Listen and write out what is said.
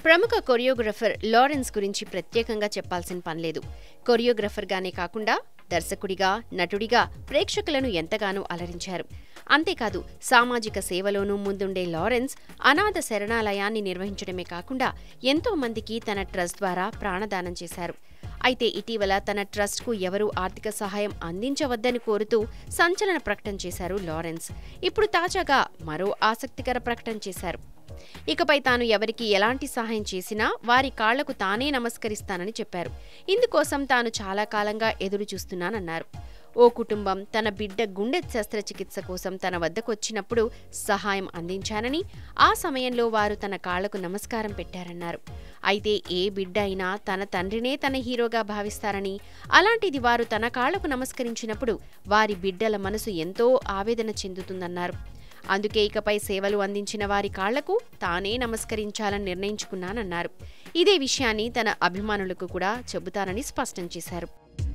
ప్రముఖ choreographer Lawrence గురించి ప్రత్యేకంగా చెప్పాల్సిన పనిలేదు కొరియోగ్రఫర్గానే కాకుండా దర్శకుడిగా నటుడిగా ప్రేక్షకులను ఎంతగానో అలరించారు అంతేకాదు సామాజిక సేవలోనూ ముందుండే లారెన్స్ అనాథ శరణాలయాన్ని నిర్వహించడమే కాకుండా ఎంతో మందికి తన ట్రస్ట్ ద్వారా ప్రాణదానం చేశారు అయితే ఇటీవల తన ట్రస్ట్కు ఎవరూ ఆర్థిక సహాయం అందించవద్దని కోరుతూ సంచలన ప్రకటన చేశారు లారెన్స్ ఇప్పుడు తాజాగా మరో ఆసక్తికర ప్రకటన చేశారు ఇకపై తాను ఎవరికి ఎలాంటి సహాయం చేసినా వారి కాళ్లకు తానే నమస్కరిస్తానని చెప్పారు ఇందుకోసం తాను చాలా కాలంగా ఎదురు చూస్తున్నానన్నారు ఓ కుటుంబం తన బిడ్డ గుండె శస్త్రచికిత్స కోసం తన వద్దకు వచ్చినప్పుడు సహాయం అందించానని ఆ సమయంలో వారు తన కాళ్లకు నమస్కారం పెట్టారన్నారు అయితే ఏ బిడ్డ అయినా తన తండ్రినే తన హీరోగా భావిస్తారని అలాంటిది వారు తన కాళ్లకు నమస్కరించినప్పుడు వారి బిడ్డల మనసు ఎంతో ఆవేదన చెందుతుందన్నారు అందుకే ఇకపై సేవలు అందించిన వారి కాళ్లకు తానే నమస్కరించాలని నిర్ణయించుకున్నానన్నారు ఇదే విషయాన్ని తన అభిమానులకు కూడా చెబుతానని స్పష్టం చేశారు